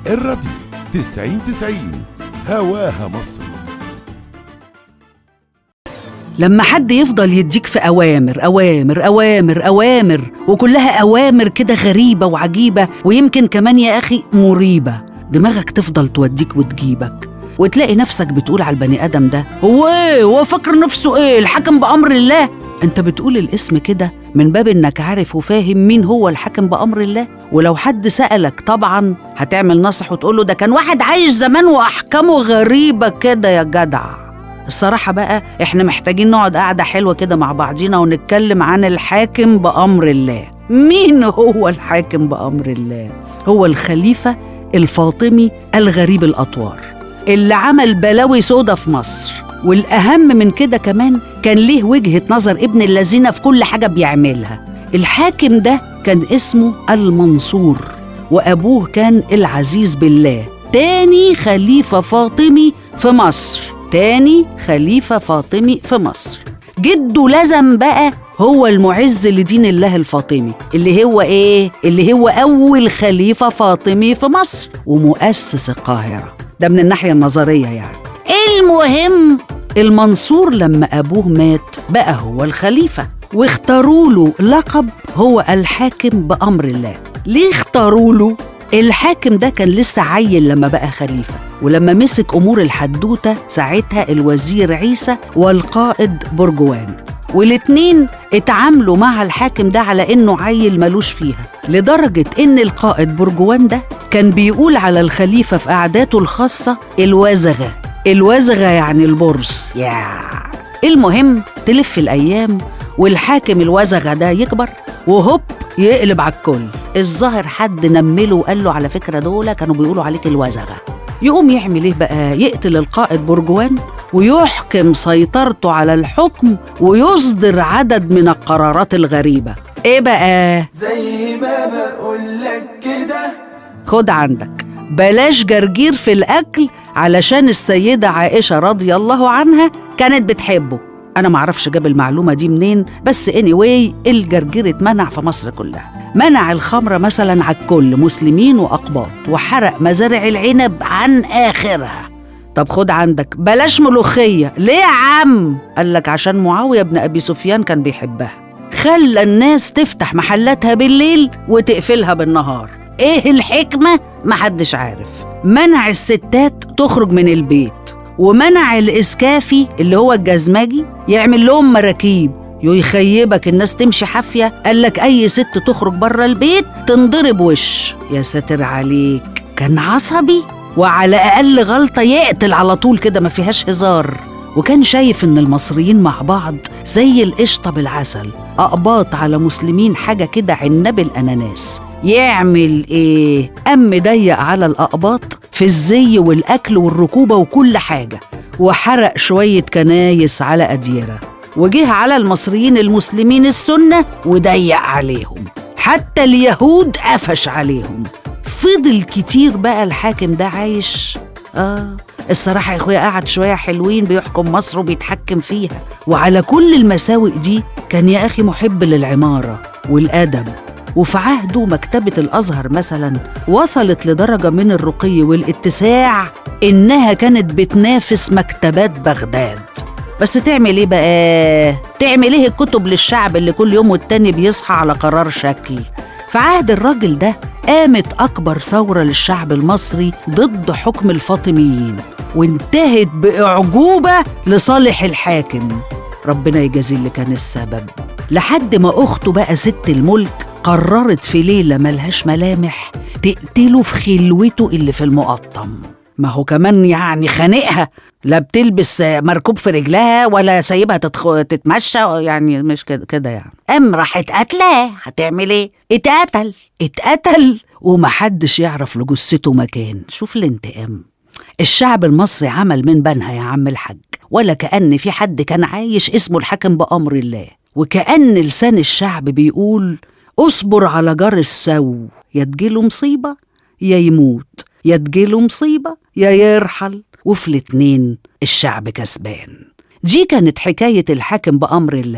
الراديو تسعين تسعين هواها مصر لما حد يفضل يديك في أوامر أوامر أوامر أوامر وكلها أوامر كده غريبة وعجيبة ويمكن كمان يا أخي مريبة دماغك تفضل توديك وتجيبك وتلاقي نفسك بتقول على البني آدم ده هو إيه هو فاكر نفسه إيه الحكم بأمر الله أنت بتقول الاسم كده من باب إنك عارف وفاهم مين هو الحاكم بأمر الله ولو حد سألك طبعا هتعمل نصح وتقول له ده كان واحد عايش زمان وأحكامه غريبة كده يا جدع الصراحة بقى احنا محتاجين نقعد قعدة حلوة كده مع بعضينا ونتكلم عن الحاكم بأمر الله مين هو الحاكم بأمر الله؟ هو الخليفة الفاطمي الغريب الأطوار اللي عمل بلاوي سودا في مصر والأهم من كده كمان كان ليه وجهة نظر ابن اللذينة في كل حاجة بيعملها الحاكم ده كان اسمه المنصور وأبوه كان العزيز بالله تاني خليفة فاطمي في مصر تاني خليفة فاطمي في مصر جده لزم بقى هو المعز لدين الله الفاطمي اللي هو ايه اللي هو اول خليفة فاطمي في مصر ومؤسس القاهرة ده من الناحية النظرية يعني المهم المنصور لما ابوه مات بقى هو الخليفة واختاروا له لقب هو الحاكم بأمر الله ليه اختاروا له الحاكم ده كان لسه عيل لما بقى خليفة ولما مسك أمور الحدوتة ساعتها الوزير عيسى والقائد برجوان والاتنين اتعاملوا مع الحاكم ده على انه عيل ملوش فيها لدرجة ان القائد برجوان ده كان بيقول على الخليفة في قعداته الخاصة الوزغة الوزغة يعني البرص يا المهم تلف الأيام والحاكم الوزغة ده يكبر وهوب يقلب على الكل الظاهر حد نمله وقال له على فكرة دول كانوا بيقولوا عليك الوزغة يقوم يعمل ايه بقى يقتل القائد برجوان ويحكم سيطرته على الحكم ويصدر عدد من القرارات الغريبة ايه بقى زي ما بقولك كده خد عندك بلاش جرجير في الأكل علشان السيدة عائشة رضي الله عنها كانت بتحبه أنا معرفش جاب المعلومة دي منين بس anyway الجرجير اتمنع في مصر كلها منع الخمرة مثلا على الكل مسلمين وأقباط وحرق مزارع العنب عن آخرها طب خد عندك بلاش ملوخية ليه يا عم؟ قال لك عشان معاوية بن أبي سفيان كان بيحبها خلى الناس تفتح محلاتها بالليل وتقفلها بالنهار ايه الحكمة؟ محدش عارف منع الستات تخرج من البيت ومنع الإسكافي اللي هو الجزمجي يعمل لهم مراكيب يو يخيبك الناس تمشي حافية قال لك أي ست تخرج بره البيت تنضرب وش يا ساتر عليك كان عصبي وعلى أقل غلطة يقتل على طول كده ما فيهاش هزار وكان شايف إن المصريين مع بعض زي القشطة بالعسل أقباط على مسلمين حاجة كده عنب الأناناس يعمل إيه؟ قام مضيق على الأقباط في الزي والأكل والركوبة وكل حاجة وحرق شوية كنايس على أديرة وجه على المصريين المسلمين السنة وضيق عليهم حتى اليهود قفش عليهم فضل كتير بقى الحاكم ده عايش آه الصراحة يا أخويا قعد شوية حلوين بيحكم مصر وبيتحكم فيها وعلى كل المساوئ دي كان يا أخي محب للعمارة والأدب وفي عهده مكتبة الأزهر مثلا وصلت لدرجة من الرقي والاتساع إنها كانت بتنافس مكتبات بغداد بس تعمل ايه بقى؟ تعمل ايه الكتب للشعب اللي كل يوم والتاني بيصحى على قرار شكل؟ في عهد الراجل ده قامت أكبر ثورة للشعب المصري ضد حكم الفاطميين وانتهت بإعجوبة لصالح الحاكم ربنا يجازي اللي كان السبب لحد ما أخته بقى ست الملك قررت في ليلة ملهاش ملامح تقتله في خلوته اللي في المقطم ما هو كمان يعني خانقها لا بتلبس مركوب في رجلها ولا سايبها تتخ... تتمشى يعني مش كده كده يعني قام راحت قاتلاه هتعمل ايه اتقتل اتقتل ومحدش يعرف لجثته مكان شوف الانتقام الشعب المصري عمل من بنها يا عم الحاج ولا كأن في حد كان عايش اسمه الحاكم بأمر الله وكأن لسان الشعب بيقول اصبر على جار السو يا تجيله مصيبة يا يموت يا تجيله مصيبة يا يرحل وفي الاتنين الشعب كسبان دي كانت حكاية الحاكم بأمر الله